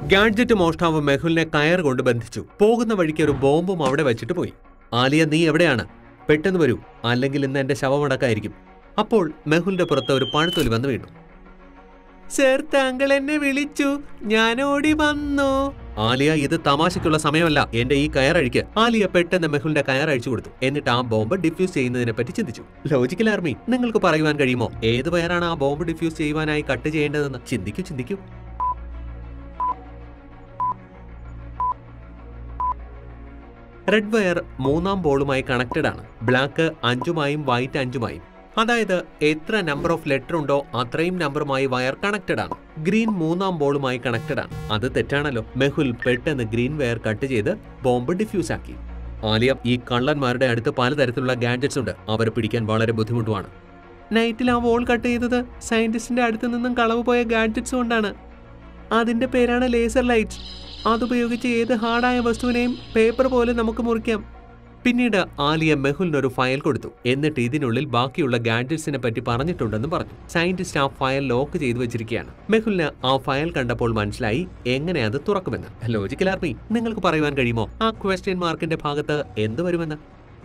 gadget മോഷ്ടാവ് മെഹുലിനെ കയർ കൊണ്ട് ബന്ധിച്ചു പോകുന്ന വഴിക്ക് ഒരു ബോംബും അവിടെ വെച്ചിട്ട് പോയി ആലിയ നീ എവിടെയാണ് പെട്ടെന്ന് വരൂ അല്ലെങ്കിൽ ഇന്ന് എന്റെ ശവമടക്കായിരിക്കും അപ്പോൾ മെഹുലിന്റെ പുറത്ത് ഒരു പഴുത്തൊലി വന്ന് വീണു സർ താങ്കൾ എന്നെ വിളിച്ചു ഞാൻ ഓടി വന്നു ആലിയ ഇത് തമാശയ്ക്കുള്ള സമയമല്ല എന്റെ ഈ കയറഴിക്ക് ആലിയ പെട്ടെന്ന് മെഹുലിന്റെ കയർ അഴിച്ചു കൊടുത്തു എന്നിട്ട് ആ ബോംബ് ഡിഫ്യൂസ് ചെയ്യുന്നതിനെ പറ്റി ചിന്തിച്ചു ലോജിക്കൽ ആർമി നിങ്ങൾക്ക് പറയുവാൻ കഴിയുമോ ഏത് വയറാണ് ആ ബോംബ് ഡിഫ്യൂസ് ചെയ്യുവാനായി കട്ട് ചെയ്യേണ്ടതെന്ന് ചിന്തിക്കൂ ചിന്തിക്കൂ റെഡ് വയർ മൂന്നാം ബോളുമായി കണക്റ്റഡ് ആണ് ബ്ലാക്ക് അഞ്ചുമായും വൈറ്റ് അഞ്ചുമായും അതായത് എത്ര നമ്പർ ഓഫ് ലെറ്റർ ഉണ്ടോ അത്രയും നമ്പറുമായി വയർ കണക്റ്റഡ് ആണ് ഗ്രീൻ മൂന്നാം ബോളുമായി കണക്റ്റഡ് ആണ് അത് തെറ്റാണല്ലോ മെഹുൽ പെട്ടെന്ന് ഗ്രീൻ വയർ കട്ട് ചെയ്ത് ബോംബ് ഡിഫ്യൂസ് ആക്കി ആലിയ ഈ കള്ളന്മാരുടെ അടുത്ത് പലതരത്തിലുള്ള ഗാഡ്ജറ്റ്സ് ഉണ്ട് അവരെ പിടിക്കാൻ വളരെ ബുദ്ധിമുട്ടുമാണ് നൈറ്റിൽ ആ വോൾ കട്ട് ചെയ്തത് സയന്റിസ്റ്റിന്റെ അടുത്ത് നിന്നും കളവ് പോയ ഗാഡ്ജറ്റ്സ് കൊണ്ടാണ് അതിന്റെ പേരാണ് ലേസർ ലൈറ്റ്സ് അതുപയോഗിച്ച് ഏത് ഹാർഡായ വസ്തുവിനെയും പേപ്പർ പോലെ നമുക്ക് മുറിക്കാം പിന്നീട് ആലിയ മെഹുലിന് ഒരു ഫയൽ കൊടുത്തു എന്നിട്ട് ഇതിനുള്ളിൽ ബാക്കിയുള്ള ഗാഡ്ജറ്റ്സിനെ പറ്റി പറഞ്ഞിട്ടുണ്ടെന്ന് പറഞ്ഞു സയന്റിസ്റ്റ് ആ ഫയൽ ലോക്ക് ചെയ്തു വെച്ചിരിക്കുകയാണ് മെഹുലിന് ആ ഫയൽ കണ്ടപ്പോൾ മനസ്സിലായി എങ്ങനെ അത് തുറക്കുമെന്ന് ലോജിക്കൽ ആർമി നിങ്ങൾക്ക് പറയുവാൻ കഴിയുമോ ആ ക്വസ്റ്റ്യൻ മാർക്കിന്റെ ഭാഗത്ത് എന്ത് വരുമെന്ന്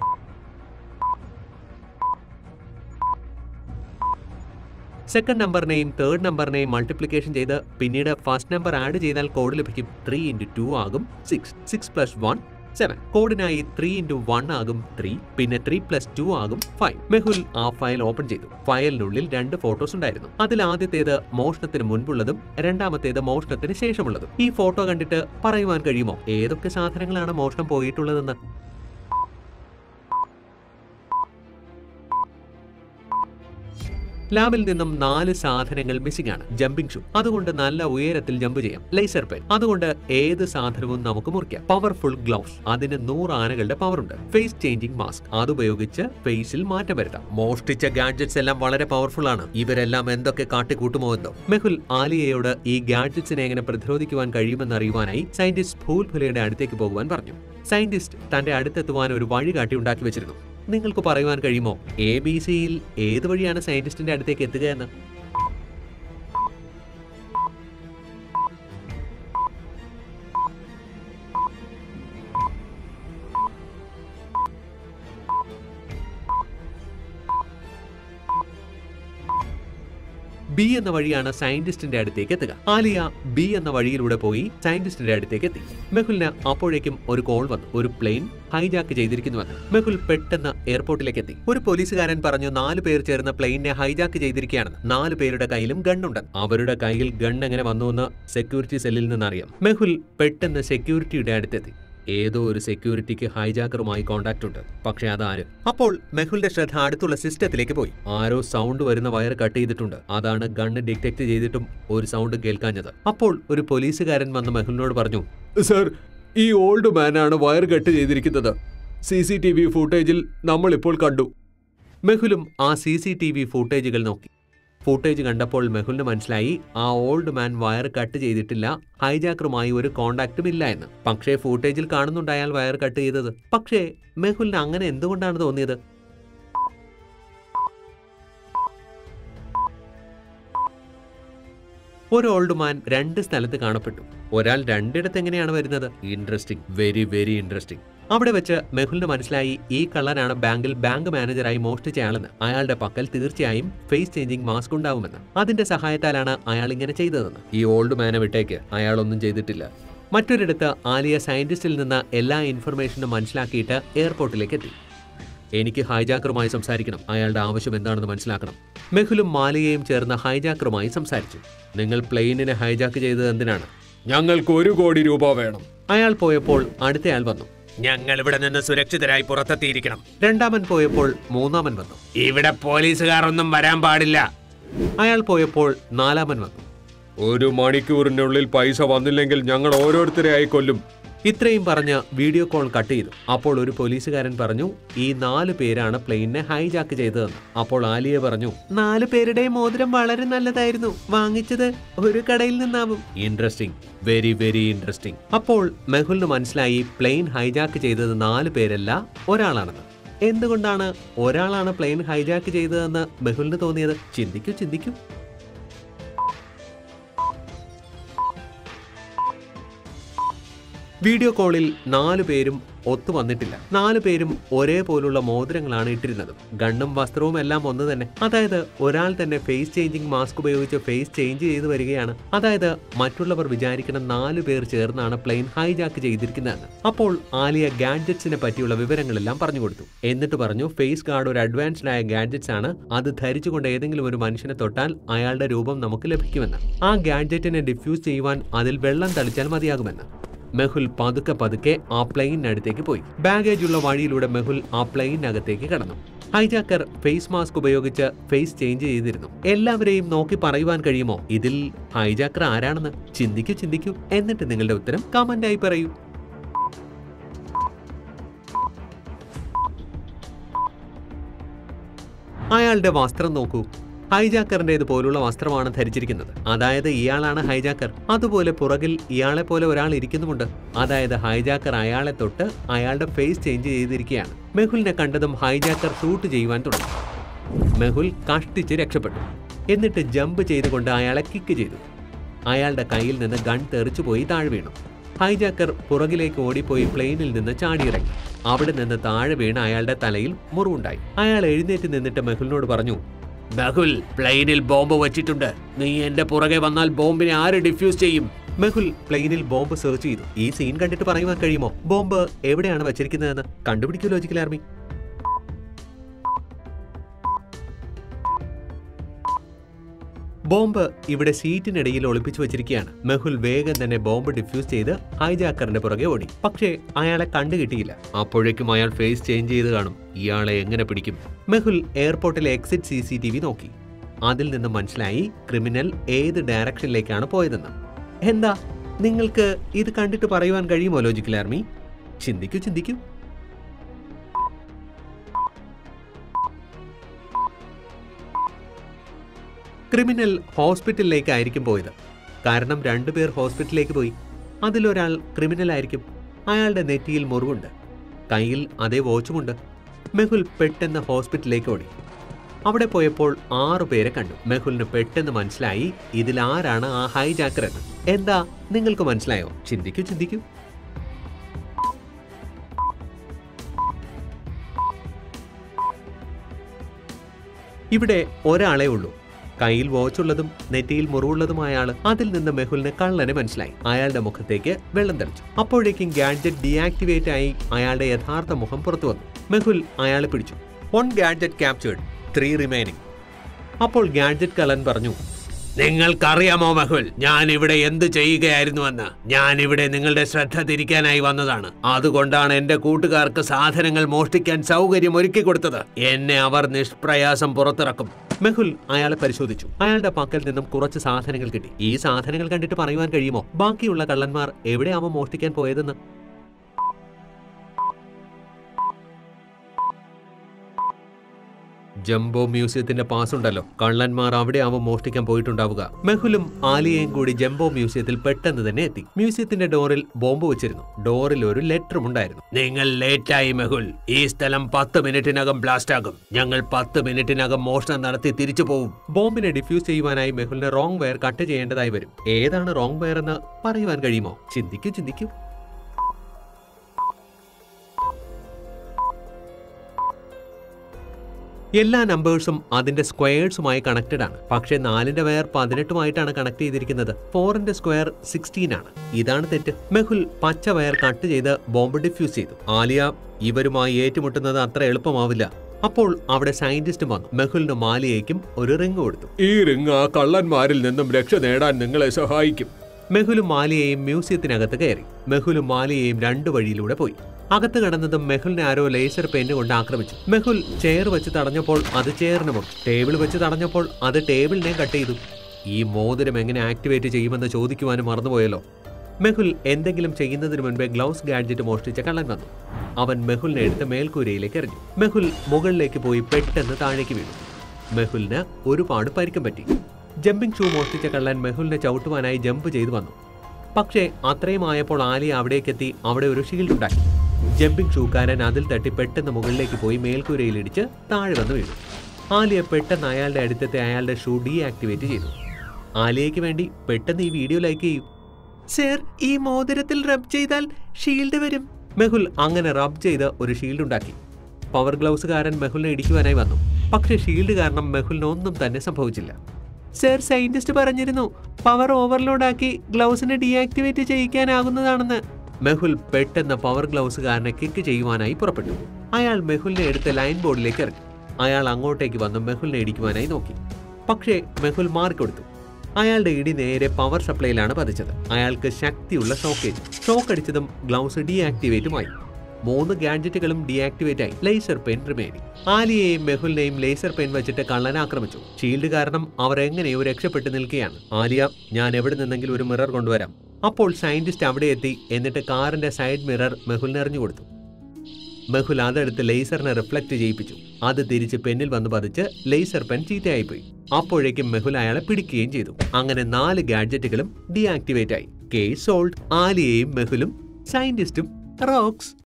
സെക്കൻഡ് നമ്പറിനെയും തേർഡ് നമ്പറിനെയും മൾട്ടിപ്ലിക്കേഷൻ ചെയ്ത് പിന്നീട് ഫസ്റ്റ് നമ്പർ ആഡ് ചെയ്താൽ കോഡ് ലഭിക്കും ത്രീ ഇൻറ്റു ടു ആകും six six plus one seven കോഡിനായി ത്രീ ഇൻറ്റു വൺ ആകും ത്രീ പിന്നെ ത്രീ പ്ലസ് ടു ആകും ഫൈവ് മെഹുൽ ആ ഫയൽ ഓപ്പൺ ചെയ്തു ഫയലിനുള്ളിൽ രണ്ട് ഫോട്ടോസ് ഉണ്ടായിരുന്നു അതിൽ ആദ്യത്തേത് മോഷണത്തിന് മുൻപുള്ളതും രണ്ടാമത്തേത് മോഷണത്തിന് ശേഷമുള്ളതും ഈ ഫോട്ടോ കണ്ടിട്ട് പറയുവാൻ കഴിയുമോ ഏതൊക്കെ സാധനങ്ങളാണ് മോഷണം പോയിട്ടുള്ളതെന്ന് ലാബിൽ നിന്നും നാല് സാധനങ്ങൾ മിസ്സിംഗ് ആണ് ജമ്പിംഗ് ഷൂ അതുകൊണ്ട് നല്ല ഉയരത്തിൽ ജമ്പ് ചെയ്യാം ലേസർ പെൻ അതുകൊണ്ട് ഏത് സാധനവും നമുക്ക് മുറിക്കാം പവർഫുൾ ഗ്ലൗസ് അതിന് നൂറ് ആനകളുടെ പവർ ഉണ്ട് ഫേസ് ചേഞ്ചിങ് മാസ്ക് അതുപയോഗിച്ച് ഫേസിൽ മാറ്റം വരുത്താം മോഷ്ടിച്ച ഗാഡ്ജറ്റ്സ് എല്ലാം വളരെ പവർഫുൾ ആണ് ഇവരെല്ലാം എന്തൊക്കെ കാട്ടിക്കൂട്ടുമോ എന്തോ മെഹുൽ ആലിയയോട് ഈ ഗാഡ്ജറ്റ്സിനെ എങ്ങനെ പ്രതിരോധിക്കുവാൻ കഴിയുമെന്ന് അറിയുവാനായി സയന്റിസ്റ്റ് ഭൂൽഭുലയുടെ അടുത്തേക്ക് പോകുവാൻ പറഞ്ഞു സയന്റിസ്റ്റ് തന്റെ അടുത്തെത്തുവാൻ ഒരു വഴി കാട്ടി ഉണ്ടാക്കി വെച്ചിരുന്നു നിങ്ങൾക്ക് പറയുവാൻ കഴിയുമോ എ ബി സിയിൽ ഏത് വഴിയാണ് സയന്റിസ്റ്റിന്റെ അടുത്തേക്ക് എത്തുക എന്ന് ബി എന്ന വഴിയാണ് സയന്റിസ്റ്റിന്റെ അടുത്തേക്ക് എത്തുക ആലിയ ബി എന്ന വഴിയിലൂടെ പോയി സയന്റിസ്റ്റിന്റെ അടുത്തേക്ക് എത്തി മെഹുലിന് അപ്പോഴേക്കും ഒരു കോൾ വന്നു ഒരു പ്ലെയിൻ ഹൈജാക്ക് ചെയ്തിരിക്കുന്നുവെന്ന് മെഹുൽ പെട്ടെന്ന് എയർപോർട്ടിലേക്ക് എത്തി ഒരു പോലീസുകാരൻ പറഞ്ഞു നാല് പേർ ചേർന്ന് പ്ലെയിനിനെ ഹൈജാക്ക് ചെയ്തിരിക്കുകയാണെന്ന് നാല് പേരുടെ കയ്യിലും ഗണ്ണുണ്ട് അവരുടെ കയ്യിൽ ഗൺ എങ്ങനെ വന്നുവെന്ന് സെക്യൂരിറ്റി സെല്ലിൽ നിന്നറിയാം മെഹുൽ പെട്ടെന്ന് സെക്യൂരിറ്റിയുടെ അടുത്തെത്തി ഏതോ ഒരു സെക്യൂരിറ്റിക്ക് ഹൈജാക്കറുമായി കോണ്ടാക്ട് ഉണ്ട് പക്ഷെ അതാര് അപ്പോൾ മെഹുലിന്റെ ശ്രദ്ധ അടുത്തുള്ള സിസ്റ്റത്തിലേക്ക് പോയി ആരോ സൗണ്ട് വരുന്ന വയർ കട്ട് ചെയ്തിട്ടുണ്ട് അതാണ് ഗണ്ണ് ഡിറ്റക്ട് ചെയ്തിട്ടും ഒരു സൗണ്ട് കേൾക്കാഞ്ഞത് അപ്പോൾ ഒരു പോലീസുകാരൻ വന്ന് മെഹുലിനോട് പറഞ്ഞു സർ ഈ ഓൾഡ് മാനാണ് വയർ കട്ട് ചെയ്തിരിക്കുന്നത് സി സി ടി വി ഫുട്ടേജിൽ നമ്മൾ ഇപ്പോൾ കണ്ടു മെഹുലും ആ സി സി ടി വി ഫുട്ടേജുകൾ നോക്കി ഫുട്ടേജ് കണ്ടപ്പോൾ മെഹുലിന് മനസ്സിലായി ആ ഓൾഡ് മാൻ വയർ കട്ട് ചെയ്തിട്ടില്ല ഹൈജാക്കറുമായി ഒരു കോണ്ടാക്റ്റും ഇല്ല എന്ന് പക്ഷേ ഫുട്ടേജിൽ കാണുന്നുണ്ട് അയാൾ വയർ കട്ട് ചെയ്തത് പക്ഷേ മെഹുലിന് അങ്ങനെ എന്തുകൊണ്ടാണ് തോന്നിയത് ഒരു ഓൾഡ് മാൻ രണ്ട് സ്ഥലത്ത് കാണപ്പെട്ടു ഒരാൾ രണ്ടിടത്ത് എങ്ങനെയാണ് വരുന്നത് ഇൻട്രസ്റ്റിംഗ് വെരി വെരി ഇൻട്രസ്റ്റിംഗ് അവിടെ വെച്ച് മെഹുലിന് മനസ്സിലായി ഈ കള്ളനാണ് ബാങ്കിൽ ബാങ്ക് മാനേജറായി മോഷ്ടിച്ചയാളെന്ന് അയാളുടെ പക്കൽ തീർച്ചയായും ഫേസ് ചേഞ്ചിങ് മാസ്ക് ഉണ്ടാവുമെന്ന് അതിന്റെ സഹായത്താലാണ് അയാൾ ഇങ്ങനെ ചെയ്തതെന്ന് ഈ ഓൾഡ് മാനെ വിട്ടേക്ക് അയാളൊന്നും ചെയ്തിട്ടില്ല മറ്റൊരിടത്ത് ആലിയ സയന്റിസ്റ്റിൽ നിന്ന് എല്ലാ ഇൻഫർമേഷനും മനസ്സിലാക്കിയിട്ട് എയർപോർട്ടിലേക്ക് എത്തി എനിക്ക് ഹൈജാക്കറുമായി സംസാരിക്കണം അയാളുടെ ആവശ്യം എന്താണെന്ന് മനസ്സിലാക്കണം മെഹുലും മാലിയയും ചേർന്ന് ഹൈജാക്കറുമായി സംസാരിച്ചു നിങ്ങൾ പ്ലെയിനിനെ ഹൈജാക്ക് ചെയ്തത് എന്തിനാണ് ഞങ്ങൾക്ക് ഒരു കോടി രൂപ വേണം അയാൾ പോയപ്പോൾ അടുത്തയാൾ വന്നു ഞങ്ങൾ ഇവിടെ നിന്ന് സുരക്ഷിതരായി പുറത്തെത്തിയിരിക്കണം രണ്ടാമൻ പോയപ്പോൾ മൂന്നാമൻ വന്നു ഇവിടെ പോലീസുകാർ ഒന്നും വരാൻ പാടില്ല അയാൾ പോയപ്പോൾ നാലാമൻ വന്നു ഒരു മണിക്കൂറിനുള്ളിൽ പൈസ വന്നില്ലെങ്കിൽ ഞങ്ങൾ ഓരോരുത്തരെയായി കൊല്ലും ഇത്രയും പറഞ്ഞ് വീഡിയോ കോൾ കട്ട് ചെയ്തു അപ്പോൾ ഒരു പോലീസുകാരൻ പറഞ്ഞു ഈ നാല് പേരാണ് പ്ലെയിനിനെ ഹൈജാക്ക് ചെയ്തതെന്ന് അപ്പോൾ ആലിയ പറഞ്ഞു നാല് പേരുടെയും മോതിരം വളരെ നല്ലതായിരുന്നു വാങ്ങിച്ചത് ഒരു കടയിൽ നിന്നാവും ഇൻട്രസ്റ്റിംഗ് വെരി വെരി ഇൻട്രസ്റ്റിംഗ് അപ്പോൾ മെഹുലിന് മനസ്സിലായി പ്ലെയിൻ ഹൈജാക്ക് ചെയ്തത് നാല് പേരല്ല ഒരാളാണെന്ന് എന്തുകൊണ്ടാണ് ഒരാളാണ് പ്ലെയിൻ ഹൈജാക്ക് ചെയ്തതെന്ന് മെഹുലിന് തോന്നിയത് ചിന്തിക്കൂ ചിന്തിക്കൂ വീഡിയോ കോളിൽ നാലു പേരും ഒത്തു വന്നിട്ടില്ല നാലു പേരും ഒരേപോലുള്ള മോതിരങ്ങളാണ് ഇട്ടിരുന്നത് ഗണ്ണും വസ്ത്രവും എല്ലാം ഒന്ന് തന്നെ അതായത് ഒരാൾ തന്നെ ഫേസ് ചേഞ്ചിങ് മാസ്ക് ഉപയോഗിച്ച് ഫേസ് ചേഞ്ച് ചെയ്ത് വരികയാണ് അതായത് മറ്റുള്ളവർ വിചാരിക്കണം നാലു പേർ ചേർന്നാണ് പ്ലെയിൻ ഹൈജാക്ക് ചെയ്തിരിക്കുന്നതെന്ന് അപ്പോൾ ആലിയ ഗാഡ്ജറ്റ്സിനെ പറ്റിയുള്ള വിവരങ്ങളെല്ലാം പറഞ്ഞു കൊടുത്തു എന്നിട്ട് പറഞ്ഞു ഫേസ് ഗാർഡ് ഒരു അഡ്വാൻസ്ഡ് ആയ ഗാഡ്ജറ്റ്സ് ആണ് അത് ധരിച്ചുകൊണ്ട് ഏതെങ്കിലും ഒരു മനുഷ്യനെ തൊട്ടാൽ അയാളുടെ രൂപം നമുക്ക് ലഭിക്കുമെന്ന് ആ ഗാഡ്ജറ്റിനെ ഡിഫ്യൂസ് ചെയ്യുവാൻ അതിൽ വെള്ളം തളിച്ചാൽ മതിയാകുമെന്ന് മെഹുൽ പതുക്കെ പതുക്കെ ആ പ്ലെയിനടുത്തേക്ക് പോയി ബാഗേജ് ഉള്ള വഴിയിലൂടെ മെഹുൽ ആ പ്ലെയിനകത്തേക്ക് കടന്നു ഹൈജാക്കർ ഫേസ് മാസ്ക് ഉപയോഗിച്ച് ഫേസ് ചേഞ്ച് ചെയ്തിരുന്നു എല്ലാവരെയും നോക്കി പറയുവാൻ കഴിയുമോ ഇതിൽ ഹൈജാക്കർ ആരാണെന്ന് ചിന്തിക്കൂ ചിന്തിക്കൂ എന്നിട്ട് നിങ്ങളുടെ ഉത്തരം കമന്റായി പറയൂ അയാളുടെ വസ്ത്രം നോക്കൂ ഹൈജാക്കറിന്റേത് പോലുള്ള വസ്ത്രമാണ് ധരിച്ചിരിക്കുന്നത് അതായത് ഇയാളാണ് ഹൈജാക്കർ അതുപോലെ പുറകിൽ ഇയാളെ പോലെ ഒരാൾ ഇരിക്കുന്നുമുണ്ട് അതായത് ഹൈജാക്കർ അയാളെ തൊട്ട് അയാളുടെ ഫേസ് ചേഞ്ച് ചെയ്തിരിക്കുകയാണ് മെഹുലിനെ കണ്ടതും ഹൈജാക്കർ ഷൂട്ട് ചെയ്യുവാൻ തുടങ്ങി മെഹുൽ കഷ്ടിച്ച് രക്ഷപ്പെട്ടു എന്നിട്ട് ജമ്പ് ചെയ്തുകൊണ്ട് അയാളെ കിക്ക് ചെയ്തു അയാളുടെ കയ്യിൽ നിന്ന് ഗൺ തെറിച്ചുപോയി താഴെ വീണു ഹൈജാക്കർ പുറകിലേക്ക് ഓടിപ്പോയി പ്ലെയിനിൽ നിന്ന് ചാടിയിറങ്ങി അവിടെ നിന്ന് താഴെ വീണ് അയാളുടെ തലയിൽ മുറിവുണ്ടായി അയാൾ എഴുന്നേറ്റ് നിന്നിട്ട് മെഹുലിനോട് പറഞ്ഞു ബഹുൽ പ്ലെയിനിൽ ബോംബ് വെച്ചിട്ടുണ്ട് നീ എന്റെ പുറകെ വന്നാൽ ബോംബിനെ ആര് ഡിഫ്യൂസ് ചെയ്യും മെഹുൽ പ്ലെയിനിൽ ബോംബ് സെർച്ച് ചെയ്തു ഈ സീൻ കണ്ടിട്ട് പറയുവാൻ കഴിയുമോ ബോംബ് എവിടെയാണ് വെച്ചിരിക്കുന്നതെന്ന് കണ്ടുപിടിക്കൂ ലോജിക്കൽ ആർമി ബോംബ് ഇവിടെ സീറ്റിനിടയിൽ ഒളിപ്പിച്ചു വെച്ചിരിക്കുകയാണ് മെഹുൽ വേഗം തന്നെ ബോംബ് ഡിഫ്യൂസ് ചെയ്ത് ഹൈജാക്കറിന്റെ പുറകെ ഓടി പക്ഷേ അയാളെ കണ്ടു കിട്ടിയില്ല അപ്പോഴേക്കും അയാൾ ഫേസ് ചേഞ്ച് ചെയ്ത് കാണും ഇയാളെ എങ്ങനെ പിടിക്കും മെഹുൽ എയർപോർട്ടിലെ exit C C T V നോക്കി അതിൽ നിന്ന് മനസ്സിലായി ക്രിമിനൽ ഏത് ഡയറക്ഷനിലേക്കാണ് പോയതെന്ന് എന്താ നിങ്ങൾക്ക് ഇത് കണ്ടിട്ട് പറയുവാൻ കഴിയുമോ ലോജിക്കൽ ആർമി ചിന്തിക്കൂ ചിന്തിക്കൂ ക്രിമിനൽ ഹോസ്പിറ്റലിലേക്കായിരിക്കും പോയത് കാരണം രണ്ടുപേർ ഹോസ്പിറ്റലിലേക്ക് പോയി അതിലൊരാൾ ക്രിമിനൽ ആയിരിക്കും അയാളുടെ നെറ്റിയിൽ മുറിവുണ്ട് കയ്യിൽ അതേ വാച്ചുമുണ്ട് മെഹുൽ പെട്ടെന്ന് ഹോസ്പിറ്റലിലേക്ക് ഓടി അവിടെ പോയപ്പോൾ ആറു പേരെ കണ്ടു മെഹുലിന് പെട്ടെന്ന് മനസ്സിലായി ഇതിൽ ആരാണ് ആ ഹൈജാക്കർ എന്ന് എന്താ നിങ്ങൾക്ക് മനസ്സിലായോ ചിന്തിക്കൂ ചിന്തിക്കൂ ഇവിടെ ഒരാളേ ഉള്ളൂ കയ്യിൽ വാച്ചുള്ളതും നെറ്റിയിൽ മുറിവുള്ളതുമായ ആള് അതിൽ നിന്ന് മെഹുലിന് കള്ളനെ മനസ്സിലായി അയാളുടെ മുഖത്തേക്ക് വെള്ളം തെളിച്ചു അപ്പോഴേക്കും ഗാഡ്ജറ്റ് ഡീആക്ടിവേറ്റ് ആയി അയാളുടെ യഥാർത്ഥ മുഖം പുറത്തു വന്നു മെഹുൽ അയാളെ പിടിച്ചു one gadget captured three remaining അപ്പോൾ ഗാഡ്ജറ്റ് കള്ളൻ പറഞ്ഞു നിങ്ങൾക്കറിയാമോ മഹുൽ ഞാൻ ഇവിടെ എന്ത് ചെയ്യുകയായിരുന്നുവെന്ന് ഞാൻ ഇവിടെ നിങ്ങളുടെ ശ്രദ്ധ തിരിക്കാനായി വന്നതാണ് അതുകൊണ്ടാണ് എന്റെ കൂട്ടുകാർക്ക് സാധനങ്ങൾ മോഷ്ടിക്കാൻ സൗകര്യം ഒരുക്കി കൊടുത്തത് എന്നെ അവർ നിഷ്പ്രയാസം പുറത്തിറക്കും മെഹുൽ അയാളെ പരിശോധിച്ചു അയാളുടെ പക്കൽ നിന്നും കുറച്ച് സാധനങ്ങൾ കിട്ടി ഈ സാധനങ്ങൾ കണ്ടിട്ട് പറയുവാൻ കഴിയുമോ ബാക്കിയുള്ള കള്ളന്മാർ എവിടെയാമോ മോഷ്ടിക്കാൻ പോയതെന്ന് ജംബോ മ്യൂസിയത്തിന്റെ പാസ് ഉണ്ടല്ലോ കള്ളന്മാർ അവിടെയാവും മോഷ്ടിക്കാൻ പോയിട്ടുണ്ടാവുക മെഹുലും ആലിയയും കൂടി ജംബോ മ്യൂസിയത്തിൽ പെട്ടെന്ന് തന്നെ എത്തി മ്യൂസിയത്തിന്റെ ഡോറിൽ ബോംബ് വെച്ചിരുന്നു ഡോറിൽ ഒരു ലെറ്ററും ഉണ്ടായിരുന്നു നിങ്ങൾ ലേറ്റായി മെഹുൽ ഈ സ്ഥലം പത്ത് മിനിറ്റിനകം ബ്ലാസ്റ്റ് ആകും ഞങ്ങൾ പത്ത് മിനിറ്റിനകം മോഷണം നടത്തി തിരിച്ചു പോവും ബോംബിനെ ഡിഫ്യൂസ് ചെയ്യുവാനായി മെഹുലിന് റോങ് വയർ കട്ട് ചെയ്യേണ്ടതായി വരും ഏതാണ് റോങ് വയർ എന്ന് പറയുവാൻ കഴിയുമോ ചിന്തിക്കൂ ചിന്തിക്കൂ എല്ലാ നമ്പേഴ്സും അതിന്റെ സ്ക്വയേഴ്സുമായി കണക്റ്റഡ് ആണ് പക്ഷേ നാലിന്റെ വയർ പതിനെട്ടുമായിട്ടാണ് കണക്ട് ചെയ്തിരിക്കുന്നത് ഫോറിന്റെ സ്ക്വയർ സിക്സ്റ്റീൻ ആണ് ഇതാണ് തെറ്റ് മെഹുൽ പച്ച വയർ കട്ട് ചെയ്ത് ബോംബ് ഡിഫ്യൂസ് ചെയ്തു ആലിയ ഇവരുമായി ഏറ്റുമുട്ടുന്നത് അത്ര എളുപ്പമാവില്ല അപ്പോൾ അവിടെ സയന്റിസ്റ്റ് വന്നു മെഹുലിനും ആലിയയ്ക്കും ഒരു റിങ് കൊടുത്തു ഈ റിങ് ആ കള്ളന്മാരിൽ നിന്നും രക്ഷ നേടാൻ നിങ്ങളെ സഹായിക്കും മെഹുലും മാലിയയും മ്യൂസിയത്തിനകത്ത് കയറി മെഹുലും മാലിയയും രണ്ടു വഴിയിലൂടെ പോയി അകത്ത് കടന്നതും മെഹുലിനെ ആരോ ലേസർ പെന്ന് കൊണ്ട് ആക്രമിച്ചു മെഹുൽ ചെയർ വെച്ച് തടഞ്ഞപ്പോൾ അത് ചെയറിന് മുറി ടേബിൾ വെച്ച് തടഞ്ഞപ്പോൾ അത് ടേബിളിനെ കട്ട് ചെയ്തു ഈ മോതിരം എങ്ങനെ ആക്ടിവേറ്റ് ചെയ്യുമെന്ന് ചോദിക്കുവാനും മറന്നുപോയല്ലോ മെഹുൽ എന്തെങ്കിലും ചെയ്യുന്നതിന് മുൻപേ ഗ്ലൗസ് ഗാഡ്ജറ്റ് മോഷ്ടിച്ച കള്ളൻ വന്നു അവൻ മെഹുലിനെ എടുത്ത് മേൽക്കൂരയിലേക്ക് എറിഞ്ഞു മെഹുൽ മുകളിലേക്ക് പോയി പെട്ടെന്ന് താഴേക്ക് വീണു മെഹുലിന് ഒരുപാട് പരിക്കം പറ്റി ജമ്പിംഗ് ഷൂ മോഷ്ടിച്ച കള്ളൻ മെഹുലിനെ ചവിട്ടുവാനായി ജമ്പ് ചെയ്തു വന്നു പക്ഷേ അത്രയും ആയപ്പോൾ ആലിയ അവിടേക്കെത്തി അവിടെ ഒരു ഷീൽഡ് ഉണ്ടാക്കി ജമ്പിംഗ് ഷൂക്കാരൻ അതിൽ തട്ടി പെട്ടെന്ന് മുകളിലേക്ക് പോയി മേൽക്കൂരയിലിടിച്ച് താഴെ വന്ന് വീണു ആലിയ പെട്ടെന്ന് അയാളുടെ അടുത്തത്തെ അയാളുടെ ഷൂ ഡീആക്ടിവേറ്റ് ചെയ്തു ആലിയയ്ക്ക് വേണ്ടി പെട്ടെന്ന് ഈ വീഡിയോ ലൈക്ക് ചെയ്യൂ സർ ഈ മോതിരത്തിൽ റബ് ചെയ്താൽ ഷീൽഡ് വരും മെഹുൽ അങ്ങനെ റബ് ചെയ്ത് ഒരു ഷീൽഡ് ഉണ്ടാക്കി പവർ ഗ്ലൗസുകാരൻ മെഹുലിനെ ഇടിക്കുവാനായി വന്നു പക്ഷേ ഷീൽഡ് കാരണം മെഹുലിന് ഒന്നും തന്നെ സംഭവിച്ചില്ല സർ സയന്റിസ്റ്റ് പറഞ്ഞിരുന്നു പവർ ഓവർലോഡ് ആക്കി ഗ്ലൗസിനെ ഡീആക്ടിവേറ്റ് ചെയ്യിക്കാനാകുന്നതാണെന്ന് മെഹുൽ പെട്ടെന്ന് പവർ ഗ്ലൗസുകാരനെ കിക്ക് ചെയ്യുവാനായി പുറപ്പെട്ടു അയാൾ മെഹുലിനെ എടുത്ത് ലൈൻ ബോർഡിലേക്ക് ഇറങ്ങി അയാൾ അങ്ങോട്ടേക്ക് വന്ന് മെഹുലിനെ ഇടിക്കുവാനായി നോക്കി പക്ഷേ മെഹുൽ മാറിക്കൊടുത്തു അയാളുടെ ഇടി നേരെ പവർ സപ്ലൈയിലാണ് പതിച്ചത് അയാൾക്ക് ശക്തിയുള്ള ഷോക്കേജ് ഷോക്ക് അടിച്ചതും ഗ്ലൗസ് ഡീആക്ടിവേറ്റുമായി മൂന്ന് ഗാഡ്ജറ്റുകളും ഡീആക്ടിവേറ്റ് ആയി ലേസർ പെയിൻ റിമേനിങ് ആലിയെയും മെഹുലിനെയും ലേസർ പെയിൻ വെച്ചിട്ട് കള്ളൻ ആക്രമിച്ചു ഷീൽഡ് കാരണം അവർ എങ്ങനെയോ രക്ഷപ്പെട്ടു നിൽക്കുകയാണ് ആലിയ ഞാൻ എവിടെ നിന്നെങ്കിലും ഒരു മിറർ കൊണ്ടുവരാം അപ്പോൾ സയന്റിസ്റ്റ് അവിടെ എത്തി എന്നിട്ട് കാറിന്റെ സൈഡ് മിറർ മെഹുലിന് എറിഞ്ഞു കൊടുത്തു മെഹുൽ അതെടുത്ത് ലേസറിനെ റിഫ്ലക്ട് ചെയ്യിപ്പിച്ചു അത് തിരിച്ച് പെന്നിൽ വന്ന് പതിച്ച് ലേസർ പെൻ ചീത്തയായിപ്പോയി അപ്പോഴേക്കും മെഹുൽ അയാളെ പിടിക്കുകയും ചെയ്തു അങ്ങനെ നാല് ഗാഡ്ജറ്റുകളും ഡീആക്ടിവേറ്റ് ആയി കേസ് സോൾഡ് ആലിയയും മെഹുലും സയന്റിസ്റ്റും റോക്സ്